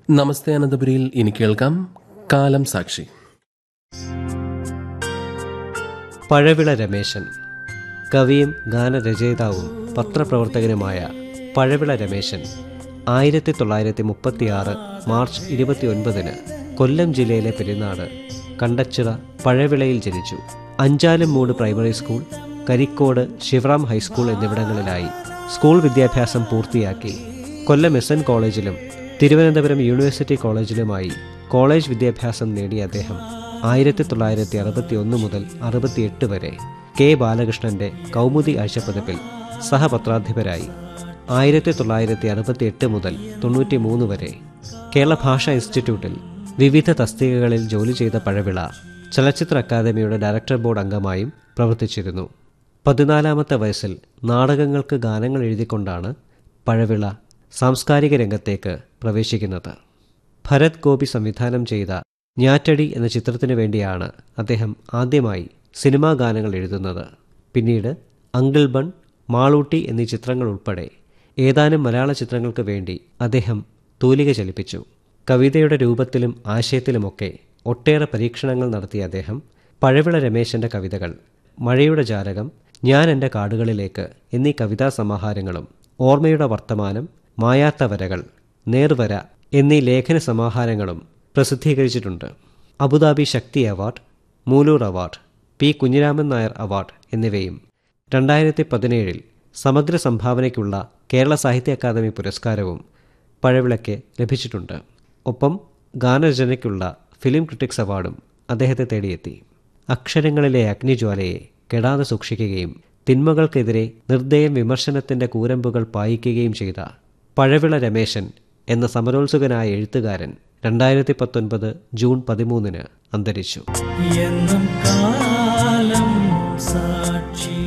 നമസ്തേ അനന്തപുരിയിൽ ഇനി കേൾക്കാം കാലം സാക്ഷി പഴവിള രമേശൻ കവിയും ഗാനരചയിതാവും പത്രപ്രവർത്തകനുമായ പഴവിള രമേശൻ ആയിരത്തി തൊള്ളായിരത്തി മുപ്പത്തിയാറ് മാർച്ച് ഇരുപത്തിയൊൻപതിന് കൊല്ലം ജില്ലയിലെ പെരുന്നാട് കണ്ടച്ചിറ പഴവിളയിൽ ജനിച്ചു അഞ്ചാലും മൂട് primary school Karikode Sivaram high school എന്നിവിടങ്ങളിലായി സ്കൂൾ വിദ്യാഭ്യാസം പൂർത്തിയാക്കി കൊല്ലം എസ് എൻ കോളേജിലും തിരുവനന്തപുരം യൂണിവേഴ്സിറ്റി കോളേജിലുമായി കോളേജ് വിദ്യാഭ്യാസം നേടിയ അദ്ദേഹം ആയിരത്തി തൊള്ളായിരത്തി അറുപത്തി ഒന്ന് മുതൽ അറുപത്തിയെട്ട് വരെ കെ ബാലകൃഷ്ണന്റെ കൗമുദി ആഴ്ചപ്പതിപ്പിൽ സഹപത്രാധിപരായി ആയിരത്തി തൊള്ളായിരത്തി അറുപത്തിയെട്ട് മുതൽ തൊണ്ണൂറ്റി മൂന്ന് വരെ കേരള ഭാഷാ ഇൻസ്റ്റിറ്റ്യൂട്ടിൽ വിവിധ തസ്തികകളിൽ ജോലി ചെയ്ത പഴവിള ചലച്ചിത്ര അക്കാദമിയുടെ ഡയറക്ടർ ബോർഡ് അംഗമായും പ്രവർത്തിച്ചിരുന്നു പതിനാലാമത്തെ വയസ്സിൽ നാടകങ്ങൾക്ക് ഗാനങ്ങൾ എഴുതിക്കൊണ്ടാണ് പഴവിള സാംസ്കാരിക രംഗത്തേക്ക് പ്രവേശിക്കുന്നത് ഭരത് ഗോപി സംവിധാനം ചെയ്ത ഞാറ്റടി എന്ന ചിത്രത്തിനു വേണ്ടിയാണ് അദ്ദേഹം ആദ്യമായി സിനിമാ ഗാനങ്ങൾ എഴുതുന്നത് പിന്നീട് അങ്കിൾ ബൺ മാളൂട്ടി എന്നീ ചിത്രങ്ങൾ ഉൾപ്പെടെ ഏതാനും മലയാള ചിത്രങ്ങൾക്ക് വേണ്ടി അദ്ദേഹം തൂലിക ചലിപ്പിച്ചു കവിതയുടെ രൂപത്തിലും ആശയത്തിലുമൊക്കെ ഒട്ടേറെ പരീക്ഷണങ്ങൾ നടത്തിയ അദ്ദേഹം പഴവിള രമേശന്റെ കവിതകൾ മഴയുടെ ജാലകം ഞാൻ എൻ്റെ കാടുകളിലേക്ക് എന്നീ കവിതാ സമാഹാരങ്ങളും ഓർമ്മയുടെ വർത്തമാനം മായാത്ത വരകൾ നേർവര എന്നീ ലേഖന സമാഹാരങ്ങളും പ്രസിദ്ധീകരിച്ചിട്ടുണ്ട് Abu Dhabi Sakthi award Moolur award P Kunhiraman Nair award എന്നിവയും രണ്ടായിരത്തി പതിനേഴിൽ സമഗ്ര സംഭാവനയ്ക്കുള്ള കേരള സാഹിത്യ അക്കാദമി പുരസ്കാരവും പഴവിളയ്ക്ക് ലഭിച്ചിട്ടുണ്ട് ഒപ്പം ഗാനരചനയ്ക്കുള്ള ഫിലിം ക്രിട്ടിക്സ് അവാർഡും അദ്ദേഹത്തെ തേടിയെത്തി അക്ഷരങ്ങളിലെ അഗ്നിജ്വാലയെ കെടാതെ സൂക്ഷിക്കുകയും തിന്മകൾക്കെതിരെ നിർദ്ദയം വിമർശനത്തിന്റെ കൂരമ്പുകൾ പായിക്കുകയും ചെയ്ത പഴവിള രമേശൻ എന്ന സമരോത്സുകനായ എഴുത്തുകാരൻ രണ്ടായിരത്തി പത്തൊൻപത് ജൂൺ പതിമൂന്നിന് അന്തരിച്ചു എന്നും കാലം സാക്ഷി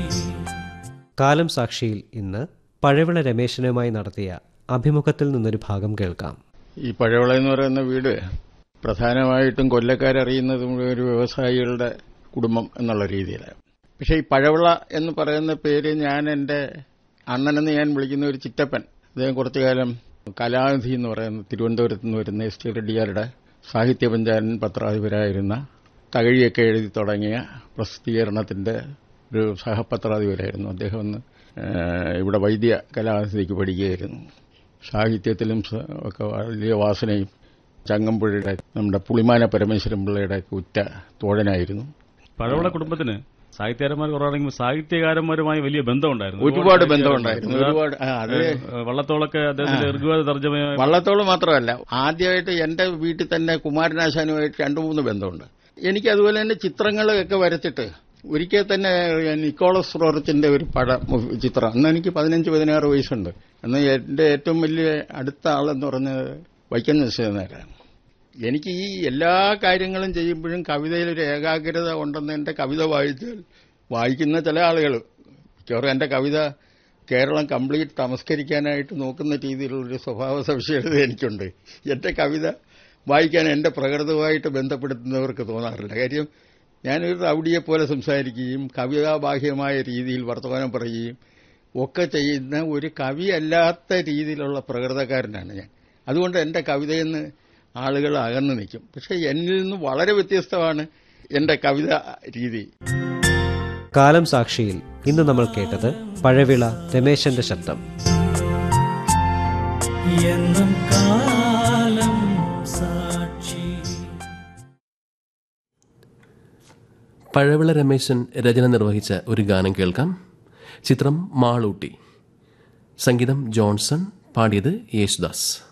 കാലം സാക്ഷിയിൽ ഇന്ന് പഴവിള രമേശനുമായി നടത്തിയ അഭിമുഖത്തിൽ നിന്നൊരു ഭാഗം കേൾക്കാം ഈ പഴവിള എന്ന് പറയുന്ന വീട് പ്രധാനമായിട്ടും കൊല്ലക്കാരറിയുന്നത് മുഴുവൻ ഒരു വ്യവസായികളുടെ കുടുംബം എന്നുള്ള രീതിയിലാണ് പക്ഷേ ഈ പഴവിള എന്ന് പറയുന്ന പേര് ഞാൻ എൻ്റെ അണ്ണനെന്ന് ഞാൻ വിളിക്കുന്ന ഒരു ചിറ്റപ്പൻ അദ്ദേഹം കുറച്ചു കാലം കലാനിധി എന്ന് പറയുന്ന തിരുവനന്തപുരത്ത് നിന്ന് വരുന്ന എസ് ടി റെഡ്ഡിയാരുടെ സാഹിത്യ പഞ്ചായൻ പത്രാധിപരായിരുന്ന തകഴിയൊക്കെ എഴുതി തുടങ്ങിയ പ്രസിദ്ധീകരണത്തിന്റെ ഒരു സഹപത്രാധിപരായിരുന്നു അദ്ദേഹം ഒന്ന് ഏഹ്, ഇവിടെ വൈദ്യ കലാനിധിക്ക് പഠിക്കുകയായിരുന്നു സാഹിത്യത്തിലും സ- ഒക്കെ വലിയ വാസനയും ചങ്ങമ്പുഴയുടെ നമ്മുടെ പുളിമാന പരമേശ്വരൻ പിള്ളയുടെ ഒക്കെ ഉറ്റ തോഴനായിരുന്നു പഴവള കുടുംബത്തിന് സാഹിത്യകാരന്മാർ കുറവാണെങ്കിൽ സാഹിത്യകാരന്മാരുമായി വലിയ ബന്ധമുണ്ടായിരുന്നു ഒരുപാട് ബന്ധമുണ്ടായിരുന്നു ഒരുപാട് ആ, അത് ഏഹ് വള്ളത്തോളൊക്കെ അദ്ദേഹത്തിന്റെ ഋഗ്വേദ തർജ്ജമയായി വള്ളത്തോള് മാത്രമല്ല ആദ്യമായിട്ട് എന്റെ വീട്ടിൽ തന്നെ കുമാരനാശാനുമായിട്ട് രണ്ടു മൂന്ന് ബന്ധമുണ്ട് എനിക്ക് അതുപോലെ തന്നെ ചിത്രങ്ങളൊക്കെ വരച്ചിട്ട് ഒരിക്കൽ തന്നെ നിക്കോളസ് റോറച്ചിന്റെ ഒരു പടം ചിത്രം അന്ന് എനിക്ക് പതിനഞ്ച് പതിനാറ് വയസ്സുണ്ട് അന്ന് എന്റെ ഏറ്റവും വലിയ അടുത്ത ആളെന്ന് പറഞ്ഞത് വൈക്കം നിശ്ചയനേരാണ് എനിക്ക് ഈ എല്ലാ കാര്യങ്ങളും ചെയ്യുമ്പോഴും കവിതയിൽ ഒരു ഏകാഗ്രത ഉണ്ടെന്ന് എന്റെ കവിത വായിച്ചാൽ വായിക്കുന്ന ചില ആളുകൾ മിക്കവാറും എന്റെ കവിത കേരളം കംപ്ലീറ്റ് തമസ്കരിക്കാനായിട്ട് നോക്കുന്ന രീതിയിലുള്ളൊരു സ്വഭാവ സവിശേഷത എനിക്കുണ്ട് എന്റെ കവിത വായിക്കാൻ എന്റെ പ്രകൃതവുമായിട്ട് ബന്ധപ്പെടുത്തുന്നവർക്ക് തോന്നാറില്ല കാര്യം ഞാനൊരു റൗഡിയെ പോലെ സംസാരിക്കുകയും കവിതാബാഹ്യമായ രീതിയിൽ വർത്തമാനം പറയുകയും ഒക്കെ ചെയ്യുന്ന ഒരു കവിയല്ലാത്ത രീതിയിലുള്ള പ്രകൃതക്കാരനാണ് ഞാൻ അതുകൊണ്ട് എന്റെ കവിതയിൽ നിന്ന് ആളുകൾ അകന്നു നിൽക്കും പക്ഷെ എന്നിൽ നിന്ന് വളരെ വ്യത്യസ്തമാണ് എന്റെ കവിത രീതി കാലം സാക്ഷിയിൽ ഇന്ന് നമ്മൾ കേട്ടത് പഴവിള രമേശന്റെ ശബ്ദം എന്നും കാലം സാക്ഷി പഴവിള രമേശൻ രചന നിർവഹിച്ച ഒരു ഗാനം കേൾക്കാം ചിത്രം മാളൂട്ടി സംഗീതം ജോൺസൺ പാടിയത് യേശുദാസ്